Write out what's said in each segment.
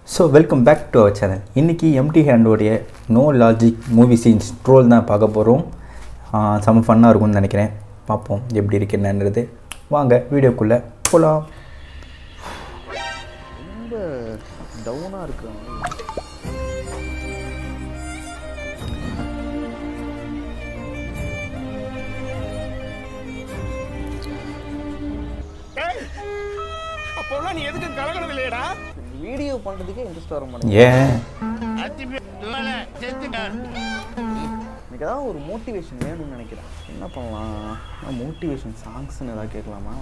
So welcome back to our channel இன்றைக்கி எம்டி ஹேண்டோடைய no logic movie scenes troll தான் பார்க்க போகிறோம் செம ஃபன்னாக இருக்கும்னு நினைக்கிறேன் பார்ப்போம் எப்படி இருக்கு என்னன்றது வாங்க வீடியோக்குள்ளே போகலாம் ரொம்ப டவுனாக இருக்கிறாங்க அப்போலாம் நீ எதுக்கு கலகலம் இல்லையடா வீடியோ பண்ணுறதுக்கே இன்ட்ரெஸ்ட் வர மாட்டேங்குது ஏன் எனக்கு ஏதாவது ஒரு மோட்டிவேஷன் வேணும்னு நினைக்கிறேன் என்ன பண்ணலாம் மோட்டிவேஷன் சாங்ஸ்னு ஏதாவது கேட்கலாமா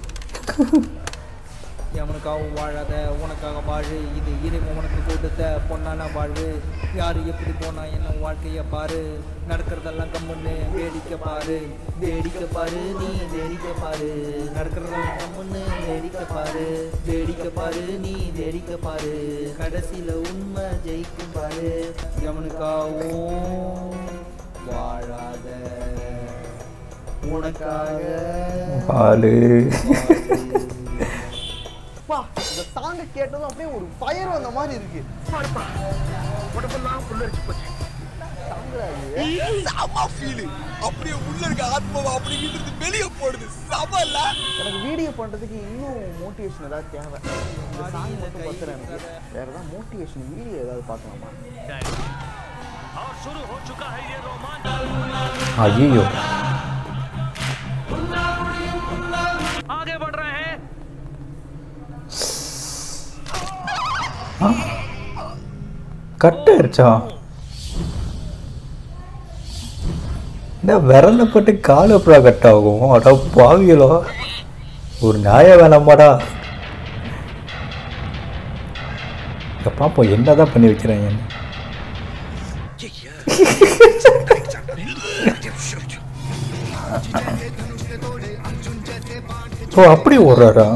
எவனுக்காக வாழாத உனக்காக வாழு இது இறைவன் உனக்கு கொடுத்த பொன்னான வாழ்வு யாரு எப்படி போனா என்ன வாழ்க்கைய பாரு நடக்கிறதெல்லாம் கம்முன்னு வேடிக்கை பாரு வேடிக்கை பாரு நீ வேடிக்கை பாரு நடக்கிறதெல்லாம் கம்முன்னு வேடிக்கை பாரு வேடிக்கை பாரு நீ வேடிக்கை பாரு கடைசியில உண்மை ஜெயிக்கும் பாரு எவனுக்காகவும் வாழாத உனக்காக ஆளு அப்பா இந்த சாங்கை கேட்டதும் அப்படியே ஒரு ஃபயர் வந்த மாதிரி இருக்கு உடம்பெல்லாம் புல்லரிச்சு போச்சு செம ஃபீல் அப்படியே உள்ள இருக்க ஆத்மாவை அப்படிங்கிறது வெளியே போடுது செமல்ல எனக்கு வீடியோ பண்ணுறதுக்கு இன்னும் மோட்டிவேஷன் ஏதாவது தேவை இந்த சாங் மட்டும் பத்தல எனக்கு வேற ஏதாவது மோட்டிவேஷன் வீடியோ ஏதாவது பார்க்கலாமா ஐயோ आगे बढ़ रहे हैं கட் ஆயிடுச்சா இந்த விரல்ல போட்டு கால் அப்புறம் கட் ஆகும் அடா பாவிகளோ ஒரு நியாயம் வேணாமாடா இங்க பார்ப்போம் என்னதான் பண்ணி வைக்கிறாங்க ஓ அப்படி ஓடுறாரா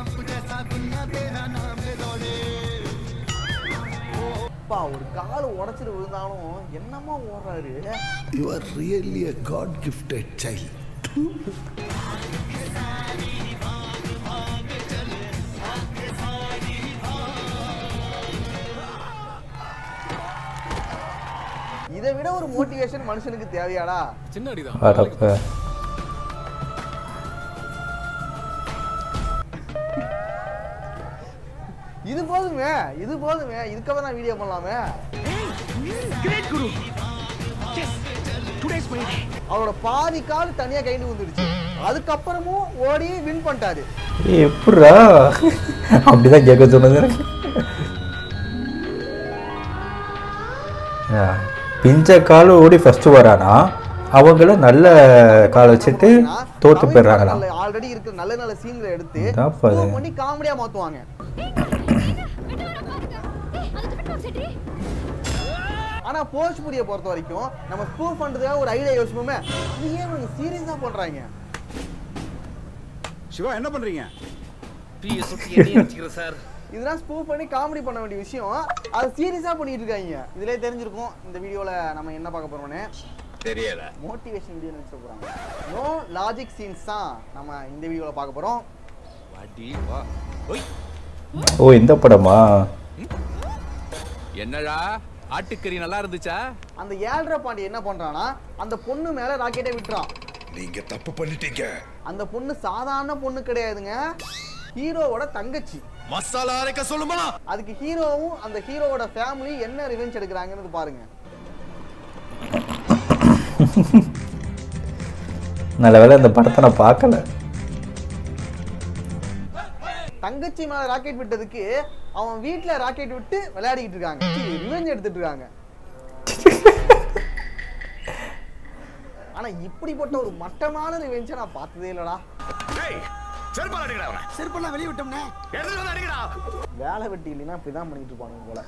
அப்பா ஒரு கால் உடச்சிட்டு விழுந்தாலும் என்னமா ஓடுறாரு you are really a god gifted child இதை விட ஒரு மோட்டிவேஷன் மனுஷனுக்கு தேவையாடா அடப்ப இது போதுமே இது போதுமே இதுக்காக தான் வீடியோ பண்ணலாமே கிரேட் குரு எஸ் டுடேஸ் மை டே அவரோட பாதி கால் தனியா கைண்டு வந்துடுச்சு அதுக்கப்புறமும் ஓடி வின் பண்ணிட்டாரு ஏய், எப்படிரா அப்படிதான் கேட்க சொன்னது எனக்கு ஆ, பிஞ்ச கால் ஓடி ஃபர்ஸ்ட் வரானா அவங்கள நல்ல கால் வச்சுட்டு தோத்து போயிடுறாங்களாம் ஆல்ரெடி இருக்கிற நல்ல நல்ல சீன்களை எடுத்து இதாப்பா இது. spoof பண்ணி காமெடியா மாத்துவாங்க ஆனா போஜ்புரியை பொறுத்த வரைக்கும் நம்ம ஸ்பூஃப் பண்றதுக்காக ஒரு ஐடியா யோசிப்போமே இது ஏன் இவங்க சீரியஸா பண்றாங்க சிவா என்ன பண்றீங்க இதெல்லாம் ஸ்பூஃப் பண்ணி காமெடி பண்ண வேண்டிய விஷயம் அது சீரியஸா பண்ணிட்டு இருக்காங்க இதுலயே தெரிஞ்சிருக்கும் இந்த வீடியோல நம்ம என்ன பார்க்க போறோம்னு தெரியல மோட்டிவேஷன் வீடியோ நினைச்சு போறாங்க நோ லாஜிக் சீன்ஸ் தான் நம்ம இந்த வீடியோல பார்க்க போறோம் வாடி வா ஒய் ஓ இந்த படமா என்னடா ஆட்டுக்கறி நல்லா இருந்துச்சா அந்த ஏழ்ரை பாண்டி என்ன பண்றானா அந்த பொண்ணு மேல ராக்கெட்டை விட்டுறான் நீங்க தப்பு பண்ணிட்டீங்க அந்த பொண்ணு சாதாரண பொண்ணு கிடையாதுங்க ஹீரோவோட தங்கச்சி மசாலா அரைக்க சொல்லுமா அதுக்கு ஹீரோவும் அந்த ஹீரோவோட ஃபேமிலி என்ன ரிவெஞ்ச் எடுக்கிறாங்கன்னு பாருங்க நல்ல வேளை இந்த படத்தை நான் பார்க்கல தங்கச்சி மேல ராக்கெட் விட்டதுக்கு அவன் வீட்ல ராக்கெட் விட்டு விளையாடிக்கிட்டு இருக்காங்க ரிவெஞ்ச் எடுத்துட்டு இருக்காங்க ஆனா இப்படிப்பட்ட ஒரு மட்டமான ரிவெஞ்சை நான் பார்த்ததே இல்லடா டேய் செருப்பால அடிக்கடா அவனை செருப்பெல்லாம் வெளிய விட்டோம்னே எடுத்து வந்து அடிக்கடா வேலை வெட்டி இல்லைன்னா இப்படிதான் பண்ணிட்டு இருப்பானுங்க போல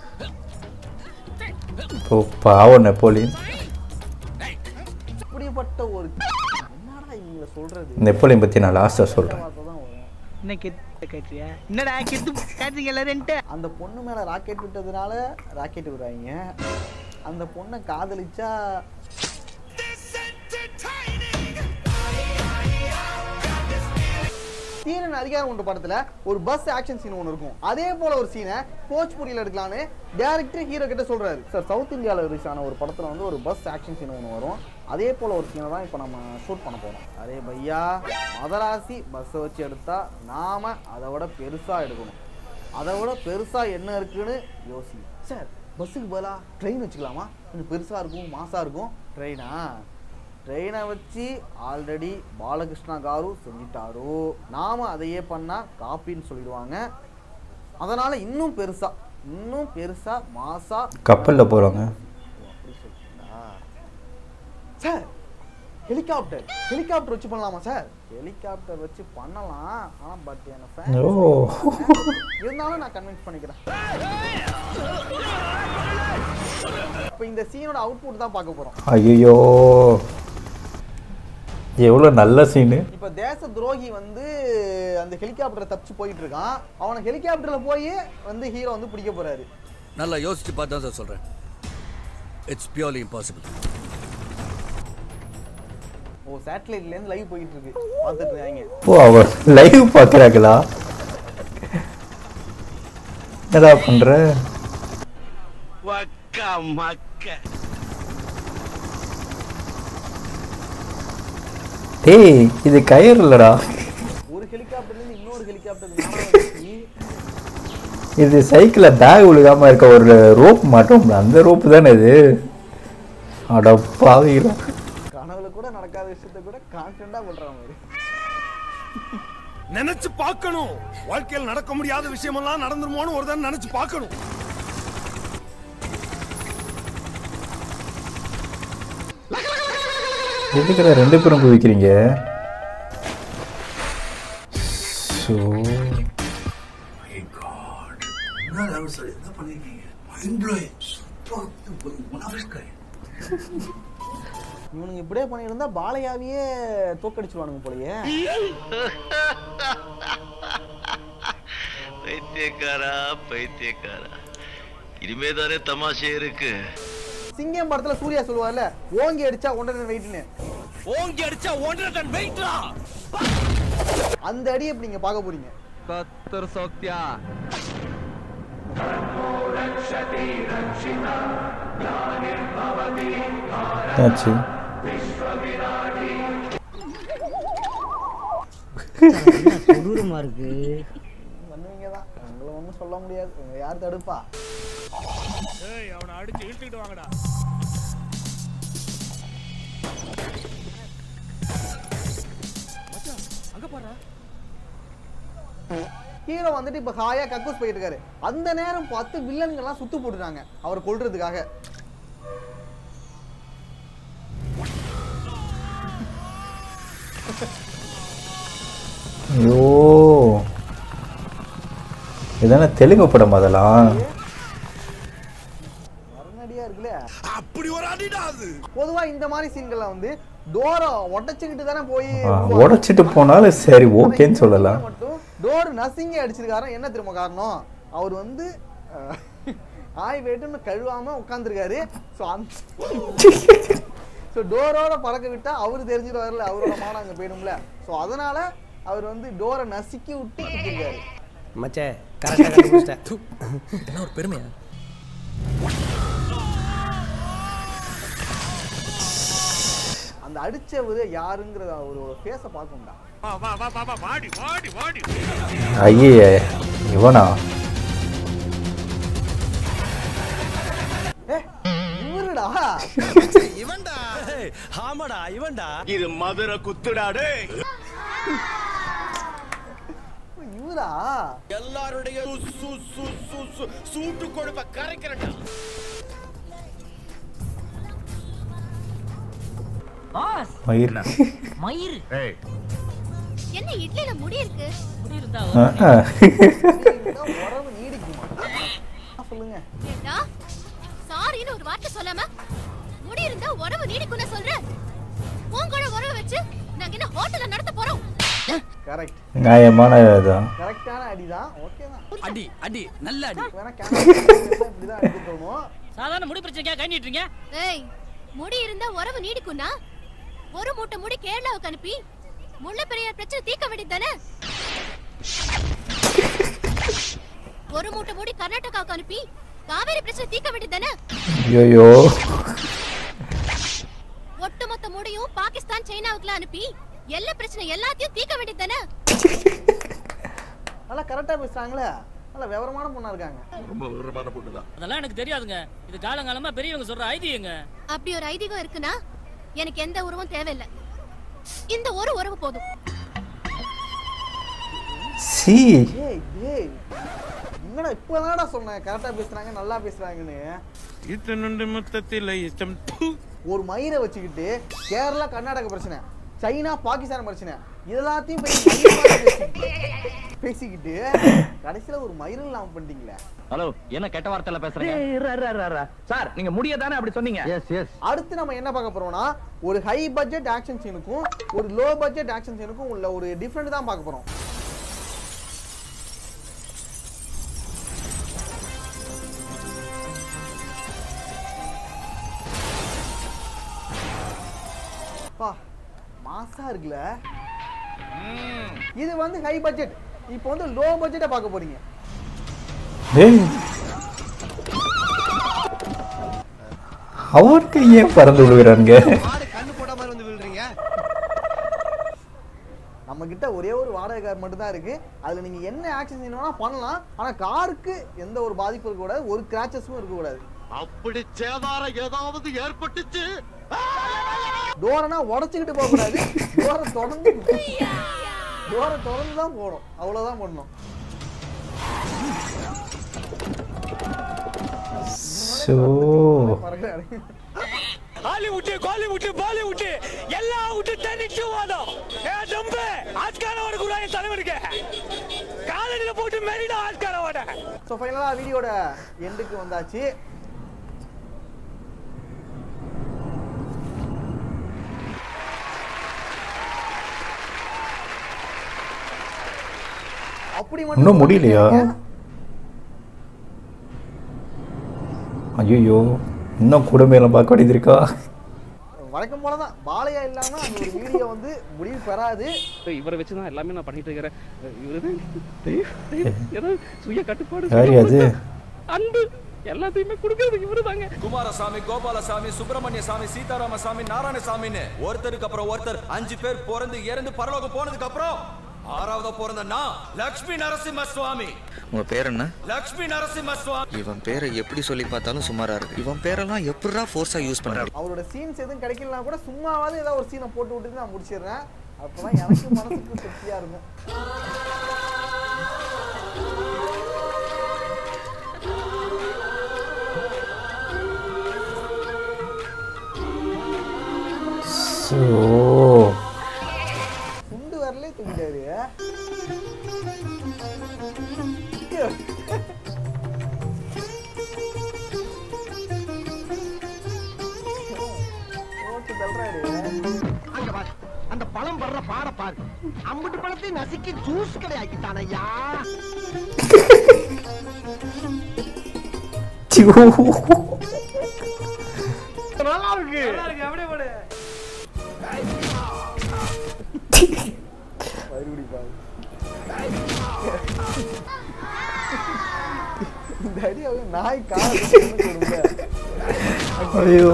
ஓ பாவம் நெப்போலியன் இப்படிப்பட்ட ஒரு என்னடா இவங்கள சொல்றது நெப்போலியன் பற்றி நான் லாஸ்ட்டாக சொல்கிறேன் வார்த்தை தான் வரும் என்ன கெத்து கேட்டியா என்னடா கெத்து கேட்டீங்க எல்லாருன்ட்டு அந்த பொண்ணு மேல ராக்கெட் விட்டதுனால ராக்கெட் விடுறாங்க அந்த பொண்ணை காதலிச்சா தீரன் அதிகாரம் ஒன்று படத்துல ஒரு பஸ் ஆக்ஷன் சீன் ஒன்று இருக்கும் அதே போல ஒரு சீனை போஜ்பூரியில் எடுக்கலான்னு டேரக்டர் ஹீரோ கிட்ட சொல்றாரு சார் சவுத் இந்தியாவில் ரிலீஸ் ஆன ஒரு படத்துல வந்து ஒரு பஸ் ஆக்ஷன் சீன் ஒன்று வரும் அதே போல ஒரு சீனை தான் இப்போ நம்ம ஷூட் பண்ண போறோம் அரே பையா மதராசி பஸ்ஸை வச்சு எடுத்தா நாம அதை விட பெருசா எடுக்கணும் அதை விட பெருசா என்ன இருக்குன்னு யோசி சார் பஸ்ஸுக்கு பதிலாக ட்ரெயின் வச்சுக்கலாமா கொஞ்சம் பெருசா இருக்கும் மாசா இருக்கும் ட்ரெயினா ட்ரெயினை வச்சு ஆல்ரெடி பாலகிருஷ்ணா காரு செஞ்சிட்டாரு நாம அதையே பண்ணா காப்பின்னு சொல்லிடுவாங்க அதனால இன்னும் பெருசா இன்னும் பெருசா மாசா கப்பலில் போகிறவங்க அப்படி சொல்றீங்களா சார் ஹெலிகாப்டர் ஹெலிகாப்டர் வச்சு பண்ணலாமா சார் ஹெலிகாப்டர் வச்சு பண்ணலாம் ஆனா பட் என்ன ஓ fans இருந்தாலும் நான் கன்வின்ஸ் பண்ணிக்கிறேன் இப்போ இந்த சீனோட அவுட்புட் தான் பார்க்க போறோம் ஐயோ எவ்வளோ நல்ல சீனு இப்போ தேச துரோகி வந்து அந்த ஹெலிகாப்டரை தப்பிச்சு போயிட்டு இருக்கான் அவனை ஹெலிகாப்டர்ல போய் வந்து ஹீரோ வந்து பிடிக்க போறாரு நல்லா யோசிச்சு பார்த்து தான் சார் சொல்றேன் இட்ஸ் பியூர்லி இம்பாசிபிள் ஓ சேட்டலைட்ல இருந்து லைவ் போயிட்டு இருக்கு பார்த்துட்டு இருக்காங்க ஓ அவர் லைவ் பார்க்குறாங்களா என்னடா பண்ணுற வக்கா மக்க டேய் இது கயிறு இல்லடா ஒரு ஹெலிகாப்டர்ல இருந்து இன்னொரு ஹெலிகாப்டர் இது சைக்கிளில் பேக் விழுகாம இருக்க ஒரு ரோப் மாட்டோம்ல அந்த ரோப்பு தானே இது அட பாவிகளா கனவுல கூட நடக்காத விஷயத்த கூட கான்ஃபிடண்டா பண்ற மாதிரி நினைச்சு பார்க்கணும் வாழ்க்கையில் நடக்க முடியாத விஷயமெல்லாம் நடந்துருமோன்னு ஒரு தடவை நினைச்சு பார்க்கணும் எதுக்குடா ரெண்டு பேரும் குவிக்கிறீங்க ஸோ இவனுங்க இப்படியே பண்ணியிருந்தா பாலையாவையே தோக்கடிச்சிருவானுங்க போலயே பைத்தியக்காரா பைத்தியக்காரா இனிமேதானே தமாஷே இருக்கு சிங்கம் படத்துல சூர்யா சொல்லுவார்ல ஓங்கி அடிச்சா ஒன்றரை வெயிட்னு ஓங்கி அடிச்சா ஒன்றரை டன் வெயிட்ரா அந்த அடியை இப்ப நீங்க பார்க்க போறீங்க கத்தர் சோக்தியா ஆச்சு கொடூரமா இருக்கு பண்ணுவீங்க தான் உங்களை ஒன்றும் சொல்ல முடியாது உங்க யார் தடுப்பா அவனை அடிச்சு இழுத்துக்கிட்டு வாங்கடா ஹீரோ வந்துட்டு இப்ப ஹாயா கக்கூஸ் போயிட்டு இருக்காரு அந்த நேரம் பார்த்து வில்லன்கள்லாம் சுத்து போட்டுட்டாங்க அவர் கொல்றதுக்காக ஐயோ இதானே தெலுங்கு படம் அதெல்லாம் மரணடியா இருக்குல்ல அப்படி ஒரு அடிடா அது பொதுவா இந்த மாதிரி சீன்கள்ல வந்து டோரை உடைச்சுக்கிட்டு தானே போய் உடைச்சிட்டு போனாலும் சரி ஓகேன்னு சொல்லலாம் மட்டும் டோர் நசிங்கி அடிச்சிருக்காரு என்ன தெரியுமா காரணம் அவர் வந்து அஹ், ஆய் வேட்டுன்னு கழுவாம உட்காந்துருக்காரு ஸோ அந்த ஸோ டோரோட பறக்க விட்டா அவரு தெரிஞ்சிருவாருல அவரோட மானம் அங்கே போயிடும்ல ஸோ அதனால அவர் வந்து டோரை நசுக்கி விட்டு குத்திருக்காரு மச்சே கரெக்டா கண்டுபிடிச்சிட்டேன் இதெல்லாம் ஒரு பெருமையா அந்த அடிச்சவர் யாருங்கிற அவரோட ஃபேஸை பார்க்கணும்டா வா வா வா வா வா வாடி வாடி வாடி ஐயே இவனா ஏ இவருடா இவன்டா ஆமாடா இவன்டா இது மதுரை குத்துடாடே இவரா எல்லாருடைய சு சு சு சு சூட்டு கொழுப்ப கரைக்கிறடா பாஸ் மயிர் மயிர் ஏய் என்ன இட்லில முடி இருக்கு முடி இருந்தா ஆ, ஆ. இதுதான் உறவு நீடிக்குமா சொல்லுங்க ஏண்டா சாரின்னு ஒரு வார்த்தை சொல்லாம முடி இருந்தா உறவு நீடிக்கும்னு சொல்ற உன் கூட உறவு வச்சு நாங்க என்ன ஹோட்டல்ல நடத்த போறோம் கரெக்ட் நியாயமான இதுதான் கரெக்டான அடிதான் ஓகே தான் அடி அடி நல்ல அடி வேணா கேமரா இப்படிதான் அடிக்க தோணும் சாதாரண முடி பிரச்சனைக்கா கை நீட்டுறீங்க ஏய் முடி இருந்தா உறவு நீடிக்கும்னா ஒரு மூட்டை முடி கேரளாவுக்கு அனுப்பி முல்லை பெரியார் பிரச்சனை தீர்க்க வேண்டியது தானே ஒரு மூட்டை மூடி கர்நாடகாவுக்கு அனுப்பி காவேரி பிரச்சனை தீர்க்க வேண்டியதானே ஐயோ ஒட்டுமொத்த மூடையும் பாகிஸ்தான் சைனாவுக்குலாம் அனுப்பி எல்லா பிரச்சனை எல்லாத்தையும் தீர்க்க வேண்டியதானே நல்லா கரெக்டா பேசுறாங்களே நல்ல விவரமான பொண்ணா இருக்காங்க ரொம்ப விவரமான பொண்ணு தான் அதெல்லாம் எனக்கு தெரியாதுங்க இது காலங்காலமா பெரியவங்க சொல்ற ஐதீகங்க அப்படி ஒரு ஐதீகம் இருக்குன்னா எனக்கு எந்த உறவும் தேவையில்லை இந்த ஒரு உறவு போதும் சி ஏய் ஏய் என்னடா இப்பதானடா சொன்னேன் கரெக்டா பேசுறாங்க நல்லா பேசுறாங்கன்னு இத்தனுண்டு மொத்தத்தில் இஷ்டம் ஒரு மயிரை வச்சுக்கிட்டு கேரளா கர்நாடக பிரச்சனை சைனா பாகிஸ்தான் பிரச்சனை இதெல்லாத்தையும் போய் மயிரை பேசிக்கிட்டு பேசிக்கிட்டு கடைசியில ஒரு மயிரும் இல்லாம பண்ணிட்டீங்களே ஹலோ என்ன கெட்ட வார்த்தையில பேசுறீங்க சார் நீங்க முடிய தானே அப்படி சொன்னீங்க எஸ் எஸ் அடுத்து நம்ம என்ன பார்க்க போறோம்னா ஒரு ஹை பட்ஜெட் ஆக்ஷன் சீனுக்கும் ஒரு லோ பட்ஜெட் ஆக்ஷன் சீனுக்கும் உள்ள ஒரு டிஃப்ரெண்ட் தான் பார்க்க போறோம் பா மாசா இருக்குல்ல இது வந்து ஹை பட்ஜெட் இப்போ வந்து லோ பட்ஜெட்டை பார்க்க போறீங்க டேய் அவருக்கு ஏன் பறந்து விழுகிறாங்க கண்ணு போட்ட மாதிரி வந்து விழுறீங்க நம்ம கிட்ட ஒரே ஒரு வாடகை கார் மட்டும் தான் இருக்கு அதுல நீங்க என்ன ஆக்ஷன் செய்யணும்னா பண்ணலாம் ஆனா காருக்கு எந்த ஒரு பாதிப்பும் இருக்க கூடாது ஒரு கிராச்சஸும் இருக்க கூடாது அப்படி சேதாரம் ஏதாவது ஏற்பட்டுச்சு டோரனா உடைச்சுக்கிட்டு போக கூடாது டோரை தொடர்ந்து டோரை தொடர்ந்து தான் போகணும் அவ்வளவுதான் பண்ணணும் ஸோ பறக்குறாரு. ஹாலிவுட் காலிவுட் பாலிவுட் எல்லாம் விட்டு தனிச்சு வாதம் ஏ தம்பு ஆஸ்கார ஒரு குராய தலைவருக்கு காலடியில போட்டு மெரிடா ஆஸ்கார வாட ஸோ ஃபைனலாக வீடியோட எண்டுக்கு வந்தாச்சு அப்படி மட்டும் இன்னும் முடியலையா ஐயோ இன்னும் குடும்பம் பார்க்க வேண்டியது இருக்கா வழக்கம் போல தான் பாலையா இல்லாம அந்த ஒரு வீடியோ வந்து முடிவு பெறாது இவரை வச்சு தான் எல்லாமே நான் பண்ணிட்டு இருக்கிறேன் இவரு ஏதோ சுய கட்டுப்பாடு யாரு அது? அன்பு எல்லாத்தையுமே கொடுக்கறது இவரு தாங்க குமாரசாமி கோபாலசாமி சுப்பிரமணிய சாமி சீதாராம சாமி நாராயணசாமின்னு ஒருத்தருக்கு அப்புறம் ஒருத்தர் அஞ்சு பேர் பிறந்து இறந்து பரலோகம் போனதுக்கு அப்புறம் ஆறாவதா பிறந்த நான் லக்ஷ்மி நரசிம்ம சுவாமி உங்க பேர் என்ன லக்ஷ்மி நரசிம்ம சுவாமி இவன் பேரை எப்படி சொல்லி பார்த்தாலும் சுமாரா இருக்கு இவன் பேரெல்லாம் எப்படிடா ஃபோர்ஸா யூஸ் பண்றாரு அவரோட சீன்ஸ் எதுவும் கிடைக்கலனா கூட சும்மாவாவது ஏதாவது ஒரு சீனை போட்டு விட்டு நான் முடிச்சிடுறேன் அப்பதான் எனக்கு மனசுக்கு திருப்தியா இருக்கும் ஸோ குண்டு வரலே தூங்கிட்டாரு ஓட்டு தள்ளுறாரு அங்க பாரு அந்த பழம் படுற பாட பாரு அம்புட்டு பழத்தை நசுக்கி ஜூஸ் கிடையாக்கிட்டான் ஐயா நல்லா இருக்கு அப்படியே போடு மறுபடி பாரு இந்த அடி அவங்க நாய் கால கொடுங்க ஐயோ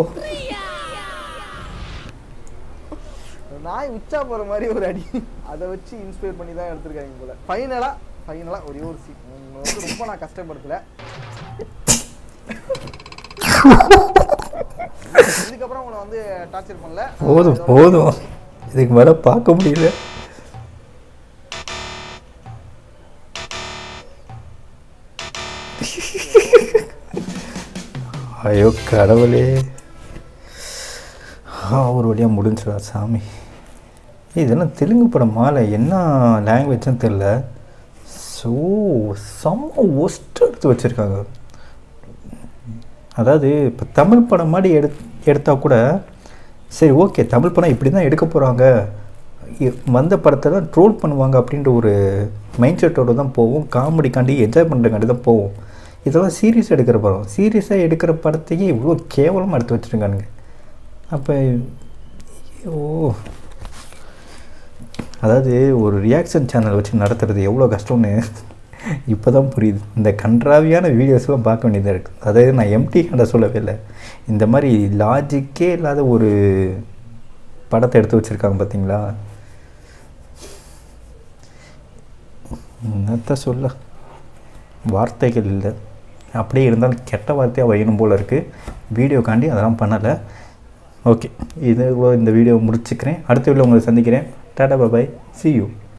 நாய் உச்சா போற மாதிரி ஒரு அடி அதை வச்சு இன்ஸ்பயர் பண்ணி தான் எடுத்திருக்காங்க போல ஃபைனலா ஃபைனலா ஒரே ஒரு சீன் வந்து ரொம்ப நான் கஷ்டப்படுத்தல இதுக்கப்புறம் உங்களை வந்து டார்ச்சர் பண்ணல போதும் போதும் இதுக்கு மேலே பார்க்க முடியல ஐயோ கடவுளே ஆ, ஒரு வழியாக முடிஞ்சிடா சாமி ஏய், இதெல்லாம் தெலுங்கு படம் மாலை என்ன லாங்குவேஜ்னு தெரில ஸோ செம்ம ஒஸ்ட் எடுத்து வச்சுருக்காங்க அதாவது இப்போ தமிழ் படம் மாதிரி எடு எடுத்தால் கூட சரி ஓகே தமிழ் படம் இப்படி தான் எடுக்க போகிறாங்க வந்த படத்தை தான் ட்ரோல் பண்ணுவாங்க அப்படின்ற ஒரு மைண்ட் செட்டோட தான் போவோம் காமெடிக்காண்டி என்ஜாய் பண்ணுறக்காண்டி தான் போவோம் இதெல்லாம் சீரியஸாக எடுக்கிற படம் சீரியஸாக எடுக்கிற படத்தையே இவ்வளோ கேவலமாக எடுத்து வச்சுருக்கானுங்க அப்போ ஓ அதாவது ஒரு ரியாக்ஷன் சேனல் வச்சு நடத்துறது எவ்வளோ கஷ்டம்னு இப்போ தான் புரியுது இந்த கன்றாவியான வீடியோஸ்லாம் பார்க்க வேண்டியதாக இருக்குது அதாவது நான் எம்டி கண்ட சொல்லவே இல்லை இந்த மாதிரி லாஜிக்கே இல்லாத ஒரு படத்தை எடுத்து வச்சுருக்காங்க பார்த்தீங்களா என்னத்த சொல்ல வார்த்தைகள் இல்லை அப்படியே இருந்தாலும் கெட்ட வார்த்தையாக வைக்கணும் போல் இருக்குது வீடியோக்காண்டி அதெல்லாம் பண்ணலை ஓகே இது இந்த வீடியோ முடிச்சுக்கிறேன் அடுத்த வீடியோ உங்களை சந்திக்கிறேன் டாடா பாபாய் see you